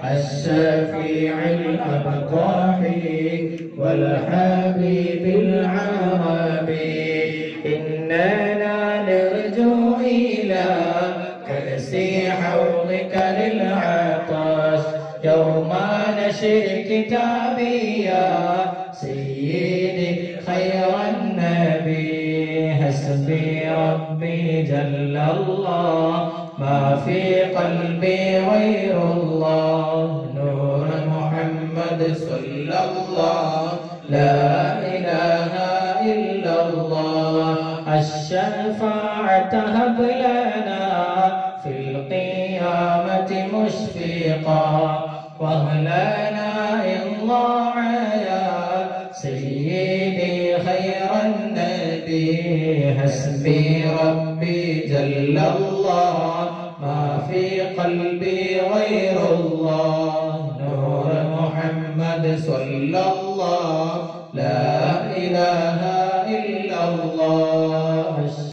الشفيع الأبقاح والحبيب العربي إننا نرجو إلى كأس حوضك للعطش يوم نشر كتابي يا سيدي خير النبي حسبي ربي جل الله ما في قلبي غير الله نور محمد صلى الله لا إله إلا الله الشفاعة هب لنا في القيامة مشفقا واهلنا إن ضاع يا سيدي خير النبي حسبي ربي جل الله ما في قلبي غير الله نور محمد صلى الله لا إله إلا الله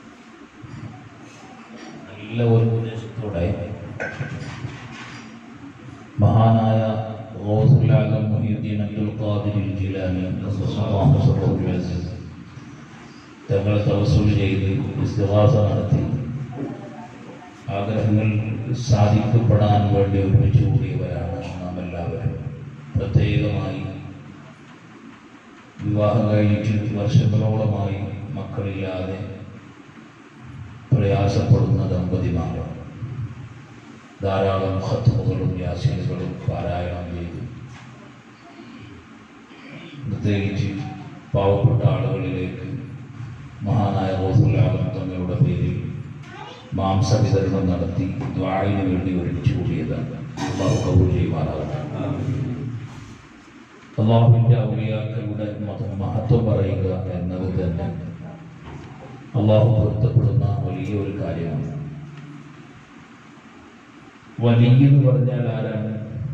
നല്ല ഒരു ഉദ്ദേശത്തോടെ മഹാനായ ഗൗസുല്ലാലം മുഹീദ്ദീൻ അബ്ദുൽ ഖാദിർ ജിലാനി റസൂലുള്ളാഹി സ്വല്ലല്ലാഹു അലൈഹി വസല്ലം തങ്ങളെ തവസ്സുൽ ചെയ്ത് ഇസ്തിഗാസ നടത്തി ആഗ്രഹങ്ങൾ സാധിക്കപ്പെടാൻ വേണ്ടി ഒരുമിച്ച് കൂടിയവരാണ് നാം എല്ലാവരും പ്രത്യേകമായി വിവാഹം കഴിഞ്ഞിട്ട് വർഷങ്ങളോളമായി മക്കളില്ലാതെ പ്രയാസപ്പെടുന്ന ദമ്പതിമാരാണ് ധാരാളം ഹത്തുകളും യാസിനുകളും പാരായണം ചെയ്തു പ്രത്യേകിച്ച് പാവപ്പെട്ട ആളുകളിലേക്ക് മഹാനായ റോസുലാലം തങ്ങളുടെ പേരിൽ മാംസ വിതരണം നടത്തി ദ്വാഴിന് വേണ്ടി ഒരുമിച്ച് കൂടിയതാണ് അള്ളാഹു കബൂൽ ചെയ്യുമാറാകട്ടെ അള്ളാഹുവിൻ്റെ ഔലിയാക്കളുടെ മത- മഹത്വം പറയുക എന്നത് തന്നെ അള്ളാഹു പൊരുത്തപ്പെടുന്ന വലിയ ഒരു കാര്യമാണ് വലിയ എന്ന് പറഞ്ഞാൽ ആരാണ്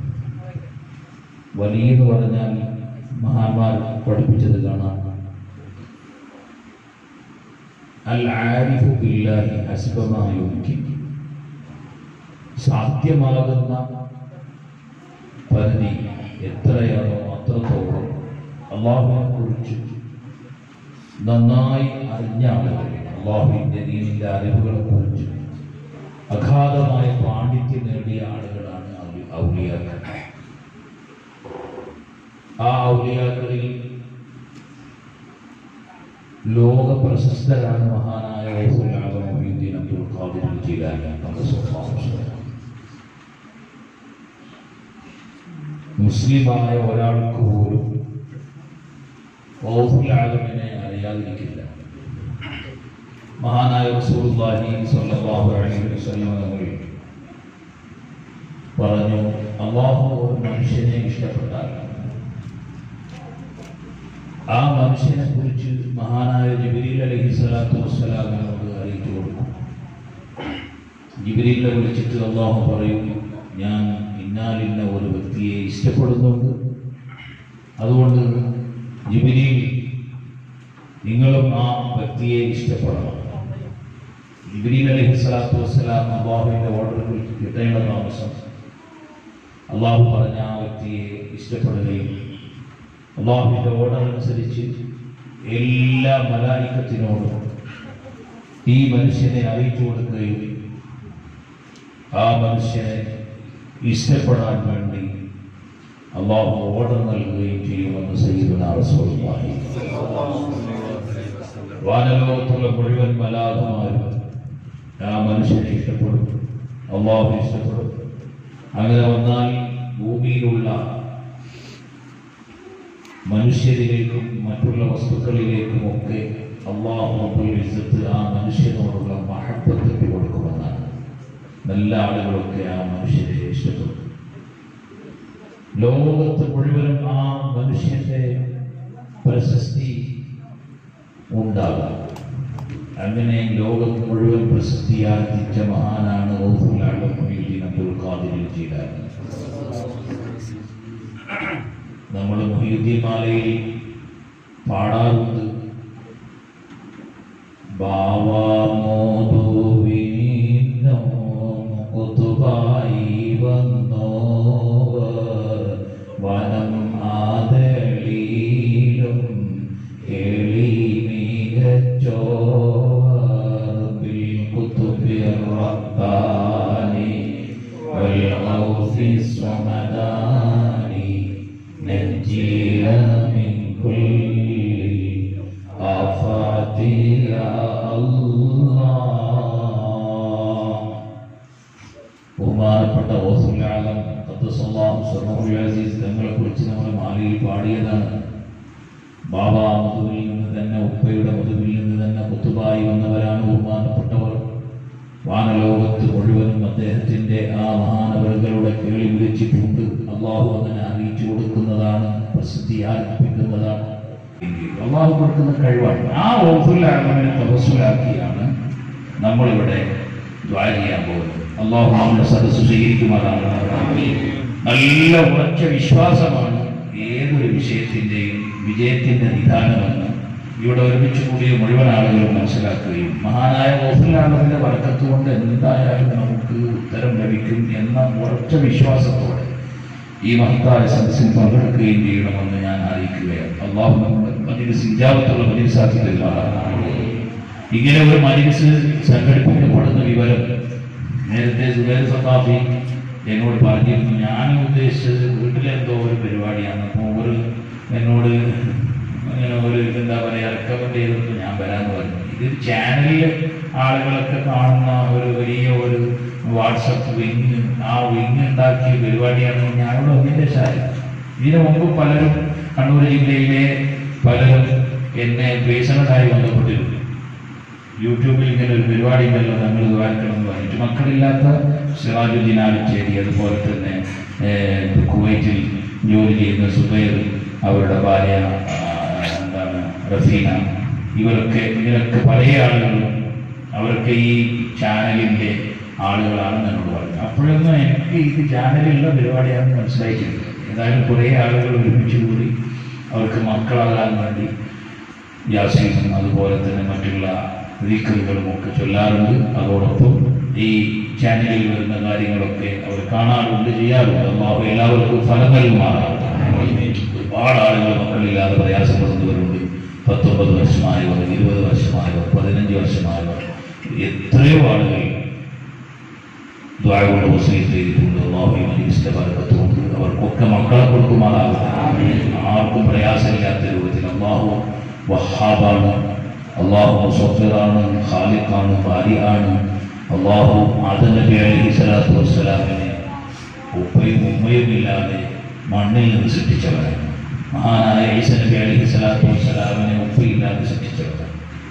വലിയ എന്ന് പറഞ്ഞാൽ മഹാന്മാർ പഠിപ്പിച്ചത് കാണാം അൽ ആരിഫു ബില്ലാഹി ഹസ്ബമായ സാധ്യമാകുന്ന പരിധി എത്രയാണോ അത്രത്തോളം അള്ളാഹുവിനെ കുറിച്ച് നന്നായി അറിഞ്ഞ ആളുകൾ അള്ളാഹുവിൻ്റെ ദീനിൻ്റെ അറിവുകളെ കുറിച്ച് അഗാധമായ പാണ്ഡിത്യം നേടിയ ആളുകളാണ് ഔലി- ഔലിയാക്കൾ ആ ഔലിയാക്കളിൽ ലോക പ്രശസ്തരാണ് മഹാനായ ഗൗസുൽ ആലം മുഹീദ്ദീൻ അബ്ദുൽ ഖാദിർ ജീലാനി നമ്മുടെ സ്വഭാവം മുസ്ലിമായ ഒരാൾക്ക് പോലും ഗൗസുൽ ആലമിനെ അറിയാതിരിക്കില്ല മഹാനായ റസൂലുള്ളാഹി സ്വല്ലല്ലാഹു അലൈഹി വസല്ലം തങ്ങൾ പറഞ്ഞു അള്ളാഹു ഒരു മനുഷ്യനെ ഇഷ്ടപ്പെട്ടാൽ ആ മനുഷ്യനെ കുറിച്ച് മഹാനായ ജിബിരിൽ അലൈഹി സ്വലാത്തു വസ്സലാമിനോട് അറിയിച്ചു കൊടുക്കും ജിബിരിലിനെ വിളിച്ചിട്ട് അള്ളാഹു പറയും ഞാൻ ഇന്നാലിന്ന ഒരു വ്യക്തിയെ ഇഷ്ടപ്പെടുന്നുണ്ട് അതുകൊണ്ട് ജിബിരിൽ നിങ്ങളും ആ വ്യക്തിയെ ഇഷ്ടപ്പെടണം ജിബ്രീൽ അലൈഹി സ്വലാത്തു വസ്സലാം അള്ളാഹുവിൻ്റെ ഓർഡറുകൾ കിട്ടേണ്ട താമസം അള്ളാഹു പറഞ്ഞ ആ വ്യക്തിയെ ഇഷ്ടപ്പെടുകയും അള്ളാഹുവിൻ്റെ ഓർഡർ അനുസരിച്ച് എല്ലാ മലായിക്കത്തിനോടും ഈ മനുഷ്യനെ അറിയിച്ചു കൊടുക്കുകയും ആ മനുഷ്യനെ ഇഷ്ടപ്പെടാൻ വേണ്ടി അള്ളാഹു ഓർഡർ നൽകുകയും ചെയ്യുമെന്ന് സയ്യിദുനാ റസൂലുള്ളാഹി വാനലോകത്തുള്ള മുഴുവൻ മലാഖമാരും ആ മനുഷ്യനെ ഇഷ്ടപ്പെടും അള്ളാഹു ഇഷ്ടപ്പെടും അങ്ങനെ വന്നാൽ ഭൂമിയിലുള്ള മനുഷ്യരിലേക്കും മറ്റുള്ള വസ്തുക്കളിലേക്കും ഒക്കെ അള്ളാഹു റബ്ബുൽ ഇസ്സത്ത് ആ മനുഷ്യനോടുള്ള മഹബത്ത് കൊടുക്കുമെന്നാണ് നല്ല ആളുകളൊക്കെ ആ മനുഷ്യരെ ഇഷ്ടപ്പെടും ലോകത്ത് മുഴുവനും ആ മനുഷ്യന്റെ പ്രശസ്തി ഉണ്ടാകാം അങ്ങനെ ലോകത്ത് മുഴുവൻ പ്രസിദ്ധിയാർജിച്ച മഹാനാണ് ഗൗസുൽ ആലം മുഹീദ്ദീൻ അബ്ദുൽ ഖാദിർ ജീലാനി നമ്മൾ മുഹീദ്ദീൻ മാലയിൽ പാടാറുണ്ട് ബാവാമോദുവിനോ കുത്തുബായി വന്നോ في الصمدان نجينا من كل آفات يا الله ബഹുമാനപ്പെട്ട ഓസുലാലം അസീസ് തങ്ങളെ കുറിച്ച് നമ്മൾ മാലിയിൽ പാടിയതാണ് ബാബ മധുവിൽ നിന്ന് തന്നെ ഉപ്പയുടെ മധുവിൽ നിന്ന് തന്നെ കുത്തുബായി വന്നവരാണ് ബഹുമാനപ്പെട്ടവർ വാനലോകത്ത് മുഴുവനും അദ്ദേഹത്തിന്റെ ആ മഹാനവറുകളുടെ കേളി വിളിച്ചിട്ടുണ്ട് അള്ളാഹു അങ്ങനെ അറിയിച്ചു കൊടുക്കുന്നതാണ് പ്രസിദ്ധി ആരംഭിക്കുന്നതാണ് അള്ളാഹു കൊടുക്കുന്ന കഴിവാണ് ആ ഓസുലാലമിനെ തപസ്സുലാക്കിയാണ് നമ്മളിവിടെ ദ്വാ ചെയ്യാൻ പോകുന്നത് അള്ളാഹു നമ്മുടെ സദസ്സ് സ്വീകരിക്കുമാറാണ് നല്ല ഉറച്ച വിശ്വാസമാണ് ഏതൊരു വിഷയത്തിൻ്റെയും വിജയത്തിൻ്റെ നിദാനമെന്ന് ഇവിടെ ഒരുമിച്ച് കൂടിയ മുഴുവൻ ആളുകളും മനസ്സിലാക്കുകയും മഹാനായ ഓഫിലാളതിൻ്റെ വർക്കത്ത് കൊണ്ട് എന്തായാലും നമുക്ക് ഉത്തരം ലഭിക്കും എന്ന ഉറച്ച വിശ്വാസത്തോടെ ഈ മഹത്തായ സദസ്സിൽ പങ്കെടുക്കുകയും ചെയ്യണമെന്ന് ഞാൻ അറിയിക്കുകയാണ് അള്ളാഹു നമ്മുടെ മജിലിസ് ഇജാബത്തുള്ള മജിലിസാക്കി തരുമാറാണ് ഇങ്ങനെ ഒരു മജിലിസ് സംഘടിപ്പിക്കപ്പെടുന്ന വിവരം നേരത്തെ സുബൈർ സത്താഫി എന്നോട് പറഞ്ഞിരുന്നു ഞാൻ ഉദ്ദേശിച്ചത് വീട്ടിലെന്തോ ഒരു പരിപാടിയാണ് അപ്പോൾ ഒരു എന്നോട് ഇങ്ങനെ ഒരു എന്താ പറയുക റെക്കമെൻഡ് ചെയ്തിട്ട് ഞാൻ വരാമെന്ന് പറഞ്ഞു ഇത് ചാനലിൽ ആളുകളൊക്കെ കാണുന്ന ഒരു വലിയ ഒരു വാട്സപ്പ് വിങ് ആ വിങ് ഉണ്ടാക്കിയ പരിപാടിയാണ് ഞാനിവിടെ ഒന്നിൻ്റെ ശാരി ഇതിനു മുമ്പ് പലരും കണ്ണൂർ ജില്ലയിലെ പലരും എന്നെ പേഴ്സണലായി ബന്ധപ്പെട്ടിരുന്നു യൂട്യൂബിൽ ഇങ്ങനെ ഒരു പരിപാടി ഉണ്ടല്ലോ ഞങ്ങൾ വായിക്കണം എന്ന് പറഞ്ഞിട്ട് മക്കളില്ലാത്ത സിറാജുദ്ദീൻ ആലിച്ചേരി അതുപോലെ തന്നെ ഏഹ്, കുവൈറ്റിൽ ജോലി ചെയ്യുന്ന സുബൈർ അവരുടെ ഭാര്യ ആ, എന്താണ് റഫീന ഇവരൊക്കെ ഇതിലൊക്കെ പല ആളുകളും അവരൊക്കെ ഈ ചാനലിൻ്റെ ആളുകളാണെന്ന് എന്നോട് പറഞ്ഞു അപ്പോഴൊന്നും എനിക്ക് ഇത് ചാനലിലുള്ള പരിപാടിയാണെന്ന് മനസ്സിലായിട്ടില്ല ഏതായാലും കുറേ ആളുകൾ ഒരുമിച്ച് കൂടി അവർക്ക് മക്കളാകാൻ വേണ്ടി യാസീനും അതുപോലെ തന്നെ മറ്റുള്ള വീക്കലുകളും ഒക്കെ ചൊല്ലാറുണ്ട് അതോടൊപ്പം ഈ ചാനലിൽ വരുന്ന കാര്യങ്ങളൊക്കെ അവർ കാണാറുണ്ട് ചെയ്യാറുണ്ട് അള്ളാഹു എല്ലാവർക്കും ഫലം നൽകുമാറാറുണ്ട് ഒരുപാട് ആളുകൾ മക്കളില്ലാതെ പ്രയാസപ്പെടുന്നവരുണ്ട് പത്തൊമ്പത് വർഷമായവർ ഇരുപത് വർഷമായവർ പതിനഞ്ച് വർഷമായവർ എത്രയോ ആളുകൾ ദ്വാരകൊണ്ട് വസീത്ത് ചെയ്തിട്ടുണ്ട് അള്ളാഹു ഈ മജീസിന്റെ ബർക്കത്തുകൊണ്ട് അവർക്കൊക്കെ മക്കളെ കൊടുക്കുമാറാകട്ടെ ആർക്കും പ്രയാസമില്ലാത്ത രൂപത്തിൽ അള്ളാഹു വഹാബാണ് അള്ളാഹു മുസഫിറാണ് ഖാലിഖാണ് ബാരിയാണ് അള്ളാഹു ആദം നബി അലൈഹി സ്വലാത്തു വസ്സലാമിനെ ഉപ്പയും ഉമ്മയും ഇല്ലാതെ മണ്ണിൽ നിന്ന് സൃഷ്ടിച്ചവരാണ് മഹാനായ ഈസ നബി അലൈഹി സ്വലാത്തു വസ്സലാമിനെ ഉപ്പയില്ലാതെ സൃഷ്ടിച്ചവരാണ്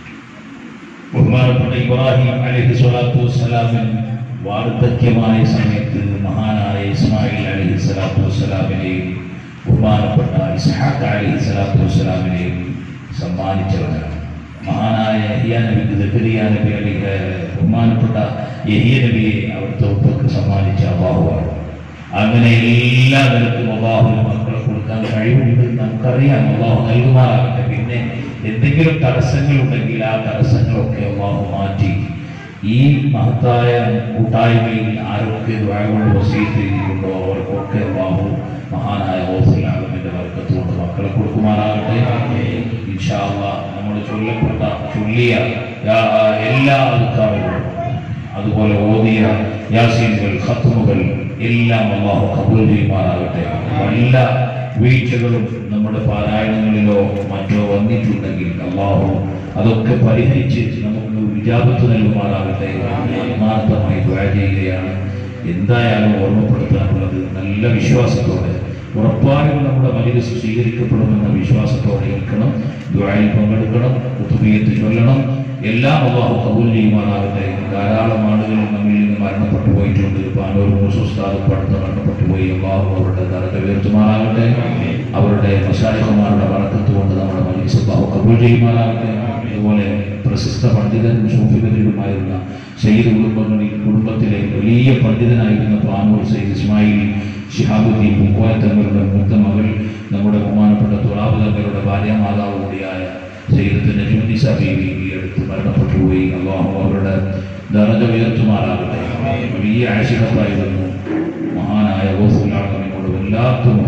ബഹുമാനപ്പെട്ട ഇബ്രാഹിം അലൈഹി സ്വലാത്തു വസ്സലാമിന് വാർദ്ധക്യമായ സമയത്ത് മഹാനായ ഇസ്മായിൽ അലൈഹി സ്വലാത്തു വസ്സലാമിനെയും ബഹുമാനപ്പെട്ട ഇസ്ഹാഖ് അലൈഹി സ്വലാത്തു വസ്സലാമിനെയും സമ്മാനിച്ചവരാണ് മഹാനായ യഹിയ നബിക്ക് ദക്കരിയ നബി അലി ബഹുമാനപ്പെട്ട യഹിയ നബിയെ അവിടുത്തെ ഉപ്പക്ക് സമ്മാനിച്ച അള്ളാഹുവാണ് അങ്ങനെ എല്ലാ തരത്തിലും അള്ളാഹുവിന് മക്കളെ കൊടുക്കാൻ കഴിവുണ്ട് നമുക്കറിയാം അള്ളാഹു നൽകുമാറാകട്ടെ പിന്നെ എന്തെങ്കിലും തടസ്സങ്ങളുണ്ടെങ്കിൽ ആ തടസ്സങ്ങളൊക്കെ അള്ളാഹു മാറ്റി ഈ മഹത്തായ കൂട്ടായ്മയിൽ ആരൊക്കെ ദ്വാരകൊണ്ട് വസീത്ത് ചെയ്തിട്ടുണ്ടോ അവർക്കൊക്കെ അള്ളാഹു മഹാനായ ഓസിലാകുന്നതിന്റെ വർക്കത്ത് കൊണ്ട് മക്കളെ കൊടുക്കുമാറാകട്ടെ ഇൻഷാല്ല നമ്മൾ ചൊല്ലപ്പെട്ട ചൊല്ലിയ യാ- എല്ലാ അധികാരങ്ങളും അതുപോലെ ഓതിയ യാസീനുകൾ ഖത്തുമുകൾ എല്ലാം അള്ളാഹു കബൂൽ ചെയ്യുമാറാകട്ടെ വല്ല വീഴ്ചകളും നമ്മുടെ പാരായണങ്ങളിലോ മറ്റോ വന്നിട്ടുണ്ടെങ്കിൽ അള്ളാഹു അതൊക്കെ പരിഹരിച്ച് നമുക്ക് വിജാപത്ത് നൽകുമാറാകട്ടെ ആത്മാർത്ഥമായി ദ്വാര ചെയ്യുകയാണ് എന്തായാലും ഓർമ്മപ്പെടുത്താനുള്ളത് നല്ല വിശ്വാസത്തോടെ ഉറപ്പായും നമ്മുടെ മജിലിസ് സ്വീകരിക്കപ്പെടുമെന്ന വിശ്വാസത്തോടെ ഇരിക്കണം ദ്വാരയിൽ പങ്കെടുക്കണം ഉത്തുബിയത്ത് ചൊല്ലണം എല്ലാം അള്ളാഹു കബൂൽ ചെയ്യുമാറാകട്ടെ ധാരാളം ആളുകൾ നമ്മിൽ നിന്ന് മരണപ്പെട്ടു പോയിട്ടുണ്ട് പാനൂർ മൂസുസ്താദ് പടുത്ത് മരണപ്പെട്ടു പോയി അള്ളാഹു അവരുടെ തരത ഉയർത്തുമാറാകട്ടെ അവരുടെ മസാരിഹമാരുടെ വറക്കത്ത് കൊണ്ട് നമ്മുടെ മജിലിസ് അള്ളാഹു കബൂൽ ചെയ്യുമാറാകട്ടെ അതുപോലെ പ്രശസ്ത പണ്ഡിതൻ സൂഫിബദിലുമായിരുന്ന സയ്യിദ് കുടുംബങ്ങളിൽ കുടുംബത്തിലെ വലിയ പണ്ഡിതനായിരുന്ന പാനൂർ സയ്യിദ് ഇസ്മായിൽ ഷിഹാബുദ്ദീൻ പൂക്കോയ തങ്ങളുടെ മൂത്ത മകൾ നമ്മുടെ ബഹുമാനപ്പെട്ട തുറാബ് തങ്ങളുടെ ഭാര്യാമാതാവ് കൂടിയായ സയ്യിദത്തിന്റെ ജൂനിസ ബീവി ഈ അടുത്ത് മരണപ്പെട്ടു പോയി അള്ളാഹു അവരുടെ ദറജ ഉയർത്തുമാറാകട്ടെ വലിയ ആശികത്തായിരുന്നു മഹാനായ ഗോസുലാളനോട് വല്ലാത്ത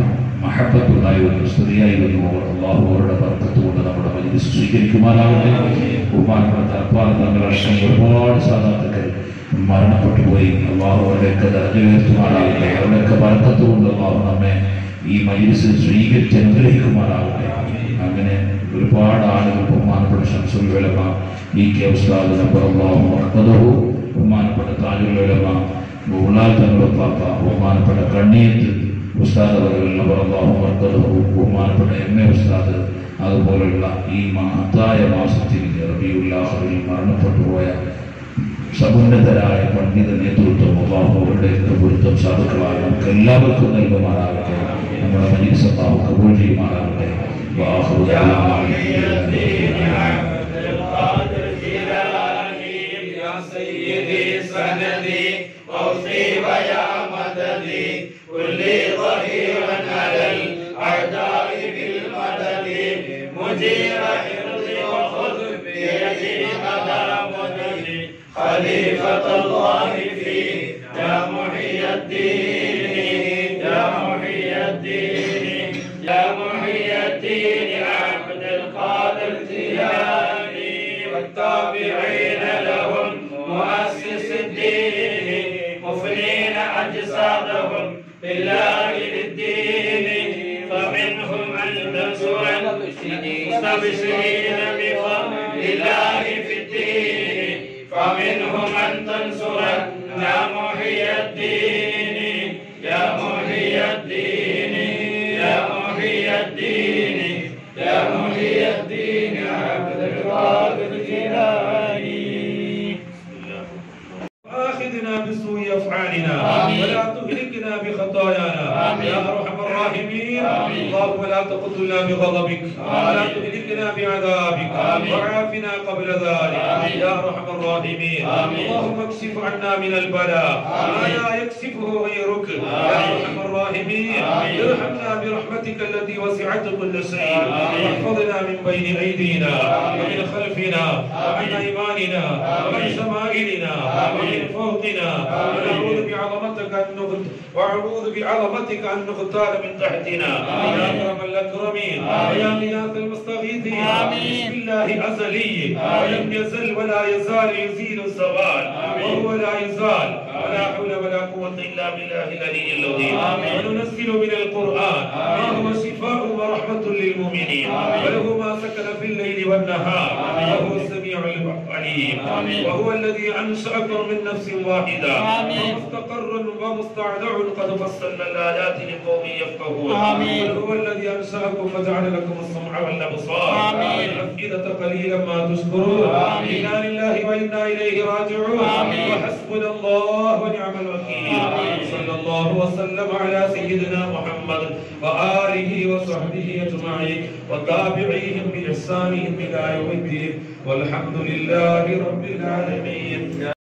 മഹബത്തുണ്ടായിരുന്നു സ്ത്രീയായിരുന്നു അവർ അള്ളാഹു അവരുടെ ബർക്കത്ത് കൊണ്ട് നമ്മുടെ മജിലിസ് സ്വീകരിക്കുമാറാകട്ടെ ബഹുമാനപ്പെട്ട തലപ്പാൽ തങ്ങൾ അടക്കം ഒരുപാട് സാധാത്തുക്കൾ മരണപ്പെട്ടു പോയി അള്ളാഹു അവരുടെയൊക്കെ ദർജ ഉയർത്തുമാറാകട്ടെ അവരുടെയൊക്കെ ബർക്കത്ത് കൊണ്ട് അള്ളാഹു നമ്മെ ഈ മജിലിസ് സ്വീകരിച്ച് അനുഗ്രഹിക്കുമാറാകട്ടെ അങ്ങനെ ഒരുപാട് ആളുകൾ ബഹുമാനപ്പെട്ട ഷംസുൽ ഉലമ ഇ കെ ഉസ്താദ് നബർ അള്ളാഹു മഹ്മദഹു ബഹുമാനപ്പെട്ട താജുൽ ഉലമ ഉള്ളാൽ തങ്ങളുടെ പാപ്പ ബഹുമാനപ്പെട്ട കണ്ണീയത്ത് ഉസ്താദ് അവர்கள் നബർ അള്ളാഹു മഹ്മദഹു ബഹുമാനപ്പെട്ട എം എ ഉസ്താദ് അതുപോലുള്ള ഈ മഹത്തായ മാസത്തിൽ റബിയുല്ലാഹറിൽ മരണപ്പെട്ടു പോയ സമുന്നതരായ പണ്ഡിത നേതൃത്വം അള്ളാഹു അവരുടെയൊക്കെ പൊരുത്തം സാധുക്കളായ നമുക്ക് എല്ലാവർക്കും നൽകുമാറാകട്ടെ നമ്മുടെ മജീസ് അള്ളാഹു കബൂൾ ചെയ്യുമാറാകട്ടെ وآخر دعوانا الحمد لله يا سيدي سندي فوزي ويا مددي كل ظهير على الأعداء بالمدد مجير حرصي وخذ بيدي على مددي خليفة الله في يا محي الدين يا محي الدين يا محي الدين عبد القادر الجيلاني والتابعين لهم مؤسس الدين مفنين أجسادهم بالله للدين فمنهم من تنصر مستبشرين بفضل الله في الدين فمنهم من تنصر يا محي الدين يا محي الدين يا محي الدين يا محي الدين عبد القادر الجيلاني آخذنا بسوء أفعالنا ولا تهلكنا بخطايانا يا أرحم الراحمين اللهم لا تقتلنا بغضبك ولا تهلكنا بعذابك وعافنا قبل ذلك يا أرحم الراحمين اللهم اكشف عنا من البلاء ما لا يكشفه غيرك يا أرحم الراحمين ارحمنا برحمتك التي وسعت كل شيء واحفظنا من بين أيدينا ومن خلفنا وعن أيماننا ومن شمائلنا ومن فوقنا ونعوذ بعظمتك أن نغت وأعوذ بعظمتك أن نغتال من تحتنا يا أكرم الأكرمين ويا غياث المستغيثين بسم الله أزلي ولم يزل ولا يزال يزيل الزوال وهو لا يزال ولا حول ولا قوة إلا بالله العلي العظيم وننزل من القرآن ما هو شفاء ورحمة للمؤمنين وله ما سكن في الليل والنهار وهو السميع العليم وهو الذي أنشأكم من نفس واحدة ومستقر ومستودع قد فصلنا الآيات لقوم يفقهون وهو الذي أنشأكم وجعل لكم السمع والأبصار والأفئدة قليلا ما تشكرون إنا لله وإنا إليه راجعون وحسبنا الله ونعم الوكيل صلى الله وسلم على سيدنا محمد وآله وصحبه أجمعين وتابعيهم بإحسانهم إلى يوم الدين والحمد لله رب العالمين